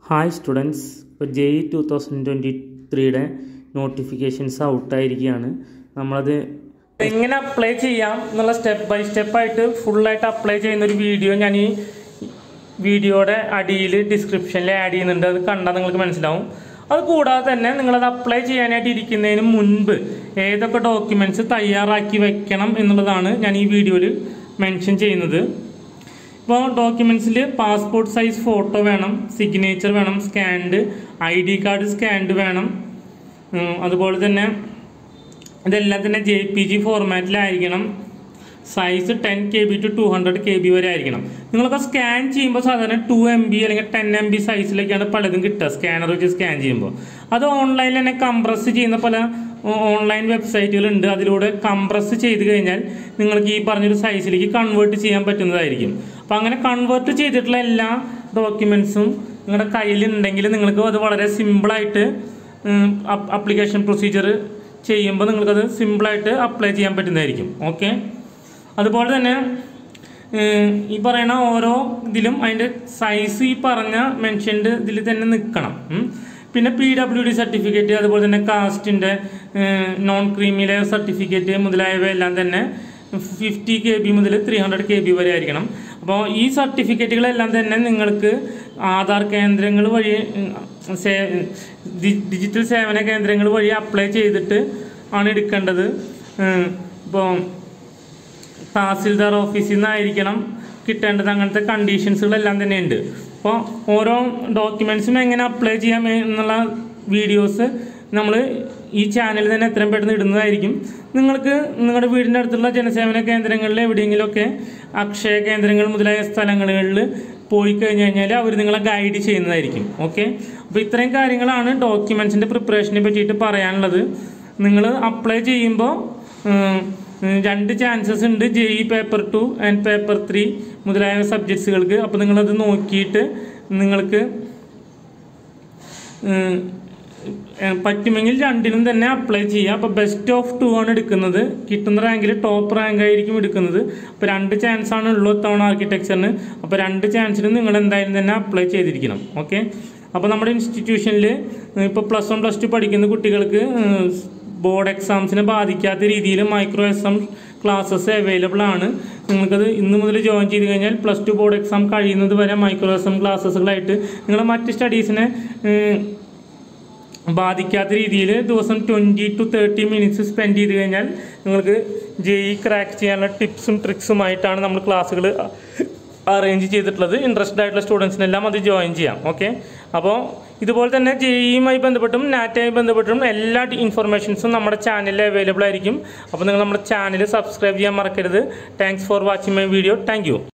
Hi students ഇപ്പോൾ J E two thousand twenty ത്രീയുടെ notifications ഔട്ടായിരിക്കുകയാണ് നമ്മളത് എങ്ങനെ അപ്ലൈ ചെയ്യാം എന്നുള്ള സ്റ്റെപ്പ് ബൈ സ്റ്റെപ്പായിട്ട് ഫുള്ളായിട്ട് അപ്ലൈ ചെയ്യുന്ന ഒരു വീഡിയോ ഞാൻ ഈ വീഡിയോയുടെ അടിയിൽ ഡിസ്ക്രിപ്ഷനിൽ ആഡ് ചെയ്യുന്നുണ്ട് അത് കണ്ടാൽ നിങ്ങൾക്ക് മനസ്സിലാവും അത് കൂടാതെ തന്നെ നിങ്ങളത് അപ്ലൈ ചെയ്യാനായിട്ട് ഇരിക്കുന്നതിന് മുൻപ് ഏതൊക്കെ ഡോക്യുമെൻറ്റ്സ് തയ്യാറാക്കി വെക്കണം എന്നുള്ളതാണ് ഞാൻ ഈ വീഡിയോയിൽ മെൻഷൻ ചെയ്യുന്നത് ഇപ്പോൾ ഡോക്യുമെൻറ്റ്സിൽ പാസ്പോർട്ട് സൈസ് ഫോട്ടോ വേണം സിഗ്നേച്ചർ വേണം scanned I D card scanned വേണം ഉം, അതുപോലെ തന്നെ ഇതെല്ലാം തന്നെ ജെ പി ജി ഫോർമാറ്റിലായിരിക്കണം size ten K B two two hundred K B വരെ ആയിരിക്കണം നിങ്ങളൊക്കെ സ്കാൻ ചെയ്യുമ്പോൾ സാധാരണ ടു എം ബി അല്ലെങ്കിൽ ടെൻ എം ബി സൈസിലേക്കാണ് പലതും കിട്ടുക സ്കാനർ വെച്ച് സ്കാൻ ചെയ്യുമ്പോൾ അത് ഓൺലൈനിൽ തന്നെ കംപ്രസ് ചെയ്യുന്ന പല ഓൺലൈൻ വെബ്സൈറ്റുകളുണ്ട് അതിലൂടെ കംപ്രസ് ചെയ്ത് കഴിഞ്ഞാൽ നിങ്ങൾക്ക് ഈ പറഞ്ഞൊരു സൈസിലേക്ക് കൺവേർട്ട് ചെയ്യാൻ പറ്റുന്നതായിരിക്കും അപ്പോൾ അങ്ങനെ കൺവേർട്ട് ചെയ്തിട്ടുള്ള എല്ലാ ഡോക്യുമെൻസും നിങ്ങളുടെ കയ്യിലുണ്ടെങ്കിൽ നിങ്ങൾക്ക് അത് വളരെ സിമ്പിളായിട്ട് അപ്ലിക്കേഷൻ പ്രൊസീജിയർ ചെയ്യുമ്പോൾ നിങ്ങൾക്കത് സിമ്പിളായിട്ട് അപ്ലൈ ചെയ്യാൻ പറ്റുന്നതായിരിക്കും ഓക്കെ അതുപോലെ തന്നെ ഏഹ്, ഈ പറയുന്ന ഓരോ ഇതിലും അതിൻ്റെ സൈസ് ഈ പറഞ്ഞ മെൻഷൻഡ് ഇതിൽ തന്നെ നിൽക്കണം ഉം. പിന്നെ പി ഡബ്ല്യു ഡി സർട്ടിഫിക്കറ്റ് അതുപോലെ തന്നെ കാസ്റ്റിൻ്റെ നോൺ ക്രീമി ലെയർ സർട്ടിഫിക്കറ്റ് മുതലായവയെല്ലാം തന്നെ ഫിഫ്റ്റി കെ ബി മുതൽ ത്രീ ഹൺഡ്രഡ് കെ ബി വരെ ആയിരിക്കണം അപ്പോൾ ഈ സർട്ടിഫിക്കറ്റുകളെല്ലാം തന്നെ നിങ്ങൾക്ക് ആധാർ കേന്ദ്രങ്ങൾ വഴി ഉം, സേ- ഡി- ഡിജിറ്റൽ സേവന കേന്ദ്രങ്ങൾ വഴി അപ്ലൈ ചെയ്തിട്ട് ആണ് എടുക്കേണ്ടത് ഇപ്പോൾ തഹസിൽദാർ ഓഫീസിൽ നിന്നായിരിക്കണം കിട്ടേണ്ടത് അങ്ങനത്തെ കണ്ടീഷൻസുകളെല്ലാം തന്നെ ഉണ്ട് അപ്പോൾ ഓരോ ഡോക്യുമെൻസും എങ്ങനെ അപ്ലൈ ചെയ്യാം എന്നുള്ള വീഡിയോസ് നമ്മൾ ഈ ചാനലിൽ തന്നെ എത്രയും പെട്ടെന്ന് ഇടുന്നതായിരിക്കും നിങ്ങൾക്ക് നിങ്ങളുടെ വീടിൻ്റെ അടുത്തുള്ള ജനസേവന കേന്ദ്രങ്ങളിൽ എവിടെയെങ്കിലുമൊക്കെ അക്ഷയ കേന്ദ്രങ്ങൾ മുതലായ സ്ഥലങ്ങളിൽ പോയി കഴിഞ്ഞ് കഴിഞ്ഞാൽ അവർ നിങ്ങളെ ഗൈഡ് ചെയ്യുന്നതായിരിക്കും ഓക്കെ അപ്പോൾ ഇത്രയും കാര്യങ്ങളാണ് ഡോക്യുമെൻസിൻ്റെ പ്രിപ്പറേഷനെ പറ്റിയിട്ട് പറയാനുള്ളത് നിങ്ങൾ അപ്ലൈ ചെയ്യുമ്പോൾ ഉം, ഉം, രണ്ട് ചാൻസസ് ഉണ്ട് J E paper two and paper three മുതലായ സബ്ജക്ട്സുകൾക്ക് അപ്പോൾ നിങ്ങളത് നോക്കിയിട്ട് നിങ്ങൾക്ക് ഉം, ഏ, പറ്റുമെങ്കിൽ രണ്ടിനും തന്നെ അപ്ലൈ ചെയ്യുക അപ്പോൾ ബെസ്റ്റ് ഓഫ് ടു ആണ് എടുക്കുന്നത് കിട്ടുന്ന റാങ്കിൽ ടോപ്പ് റാങ്ക് ആയിരിക്കും എടുക്കുന്നത് അപ്പോൾ രണ്ട് ചാൻസ് ആണ് ഉള്ളൂ തവണ ആർക്കിടെക്ചറിന് അപ്പോൾ രണ്ട് ചാൻസിനും നിങ്ങൾ എന്തായാലും തന്നെ അപ്ലൈ ചെയ്തിരിക്കണം ഓക്കെ അപ്പോൾ നമ്മുടെ ഇൻസ്റ്റിറ്റ്യൂഷനിൽ ഇപ്പോൾ പ്ലസ് വൺ പ്ലസ് ടു പഠിക്കുന്ന കുട്ടികൾക്ക് ബോർഡ് എക്സാംസിനെ ബാധിക്കാത്ത രീതിയിൽ micro S M classes available ആണ് നിങ്ങൾക്കത് ഇന്ന് മുതൽ ജോയിൻ ചെയ്ത് കഴിഞ്ഞാൽ പ്ലസ് ടു ബോർഡ് എക്സാം കഴിയുന്നത് വരെ മൈക്രോ എസ് എം ക്ലാസ്സസുകളായിട്ട് നിങ്ങളുടെ മറ്റ് സ്റ്റഡീസിനെ ബാധിക്കാത്ത രീതിയിൽ ദിവസം twenty two thirty minutes spend ചെയ്ത് കഴിഞ്ഞാൽ നിങ്ങൾക്ക് ജെ ഇ ക്രാക്ക് ചെയ്യാനുള്ള ടിപ്സും ട്രിക്സുമായിട്ടാണ് നമ്മൾ ക്ലാസ്സുകൾ അറേഞ്ച് ചെയ്തിട്ടുള്ളത് ഇൻട്രസ്റ്റഡ് ആയിട്ടുള്ള സ്റ്റുഡൻസിനെല്ലാം അത് ജോയിൻ ചെയ്യാം ഓക്കെ അപ്പോൾ ഇതുപോലെ തന്നെ ജെ ഇയുമായി ബന്ധപ്പെട്ടും നാറ്റയുമായി ബന്ധപ്പെട്ടും എല്ലാ ഇൻഫർമേഷൻസും നമ്മുടെ ചാനലിൽ അവൈലബിൾ ആയിരിക്കും അപ്പോൾ നിങ്ങൾ നമ്മുടെ ചാനൽ സബ്സ്ക്രൈബ് ചെയ്യാൻ മറക്കരുത് thanks for watching my video thank